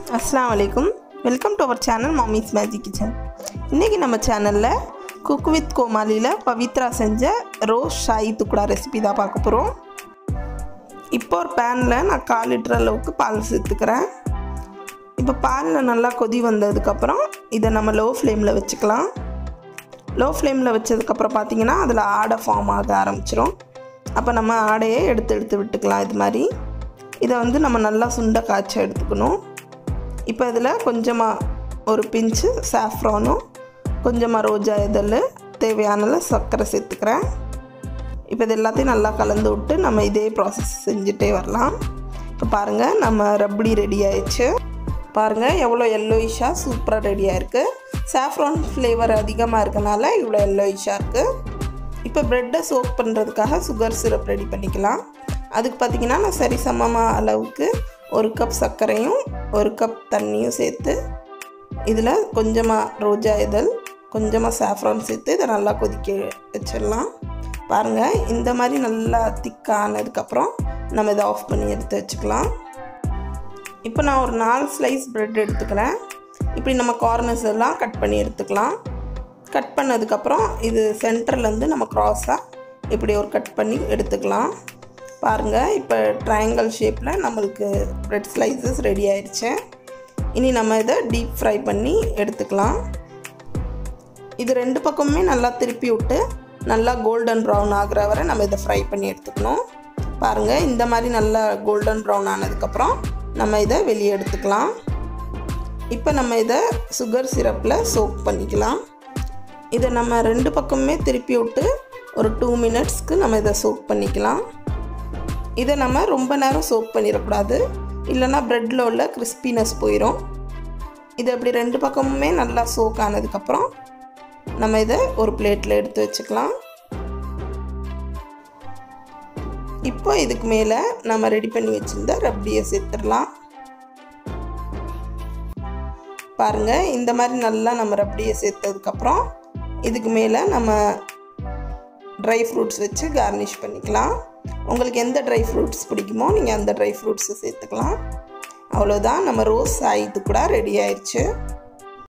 அஸ்ஸலாமு அலைக்கும் welcome to our channel Mami's magic kitchen இன்றைக்கி நம்ம சேனலில் குக் வித் கோமாலியில் பவித்ரா செஞ்ச ரோஸ் ஷாயி துக்குடா ரெசிபி தான் பார்க்க போகிறோம் இப்போ ஒரு பேனில் நான் கால் லிட்டர் அளவுக்கு பால் சேர்த்துக்கிறேன் இப்போ பாலில் நல்லா கொதி வந்ததுக்கப்புறம் இதை நம்ம லோ ஃப்ளேமில் வச்சுக்கலாம் லோ ஃப்ளேமில் வச்சதுக்கப்புறம் பார்த்தீங்கன்னா அதில் ஆடை ஃபார்ம் ஆக ஆரம்பிச்சிரும் அப்போ நம்ம ஆடையை எடுத்து எடுத்து விட்டுக்கலாம் இது மாதிரி இதை வந்து நம்ம நல்லா சுண்ட காய்ச்சி எடுத்துக்கணும் இப்போ இதில் கொஞ்சமாக ஒரு பிஞ்சு சாஃப்ரானும் கொஞ்சமாக ரோஜா இதழ் தேவையான சர்க்கரை சேர்த்துக்கிறேன் இப்போ இது எல்லாத்தையும் நல்லா கலந்து விட்டு நம்ம இதே ப்ராசஸ் செஞ்சுட்டே வரலாம் இப்போ பாருங்கள் நம்ம ரப்டி ரெடி ஆயிடுச்சு பாருங்கள் எவ்வளோ எல்லோயிஷாக சூப்பராக ரெடி ஆயிருக்கு சாஃப்ரான் ஃப்ளேவர் அதிகமாக இருக்கனால இவ்வளோ எல்லோயிஷாக இருக்குது இப்போ ப்ரெட்டை சோக் பண்ணுறதுக்காக சுகர் சிரப் ரெடி பண்ணிக்கலாம் அதுக்கு பார்த்திங்கன்னா நான் சரி சமமாக அளவுக்கு ஒரு கப் சர்க்கரையும் ஒரு கப் தண்ணியும் சேர்த்து இதில் கொஞ்சமாக ரோஜா இதழ் கொஞ்சமாக சாஃப்ரான் சேர்த்து இதை நல்லா கொதிக்க வச்சிடலாம் பாருங்கள் இந்த மாதிரி நல்லா திக்கானதுக்கப்புறம் நம்ம இதை ஆஃப் பண்ணி எடுத்து வச்சுக்கலாம் இப்போ நான் ஒரு நாலு ஸ்லைஸ் ப்ரெட் எடுத்துக்கிறேன் இப்படி நம்ம கார்னர்ஸ் எல்லாம் கட் பண்ணி எடுத்துக்கலாம் கட் பண்ணதுக்கப்புறம் இது சென்டர்லேருந்து நம்ம க்ராஸாக இப்படி ஒரு கட் பண்ணி எடுத்துக்கலாம் பாருங்கள் இப்போ ட்ரையாங்கல் ஷேப்பில் நம்மளுக்கு ப்ரெட் ஸ்லைசஸ் ரெடி ஆயிடுச்சு இனி நம்ம இதை டீப் ஃப்ரை பண்ணி எடுத்துக்கலாம் இது ரெண்டு பக்கமுமே நல்லா திருப்பி விட்டு நல்லா கோல்டன் ப்ரௌன் ஆகிற வரை நம்ம இதை ஃப்ரை பண்ணி எடுத்துக்கணும் பாருங்கள் இந்த மாதிரி நல்லா கோல்டன் ப்ரௌன் ஆனதுக்கப்புறம் நம்ம இதை வெளியே எடுத்துக்கலாம் இப்போ நம்ம இதை சுகர் சிரப்பில் சோக் பண்ணிக்கலாம் இதை நம்ம ரெண்டு பக்கமுமே திருப்பி விட்டு ஒரு டூ மினிட்ஸ்க்கு நம்ம இதை சோக் பண்ணிக்கலாம் இதை நம்ம ரொம்ப நேரம் சோக் பண்ணிடக்கூடாது இல்லைன்னா ப்ரெட்டில் உள்ள கிறிஸ்பினஸ் போயிடும் இது அப்படி ரெண்டு பக்கமுமே நல்லா சோக் ஆனதுக்கப்புறம் நம்ம இதை ஒரு பிளேட்டில் எடுத்து வச்சுக்கலாம் இப்போ இதுக்கு மேலே நம்ம ரெடி பண்ணி வச்சுருந்த ரப்டியை சேர்த்துடலாம் பாருங்கள் இந்த மாதிரி நல்லா நம்ம ரப்டியை சேர்த்ததுக்கப்புறம் இதுக்கு மேலே நம்ம ட்ரை ஃப்ரூட்ஸ் வச்சு கார்னிஷ் பண்ணிக்கலாம் உங்களுக்கு எந்த ட்ரை ஃப்ரூட்ஸ் பிடிக்குமோ நீங்கள் அந்த ட்ரை ஃப்ரூட்ஸை சேர்த்துக்கலாம் அவ்வளோதான் நம்ம ரோஸ் ஆயிட்டு கூட ரெடி ஆயிடுச்சு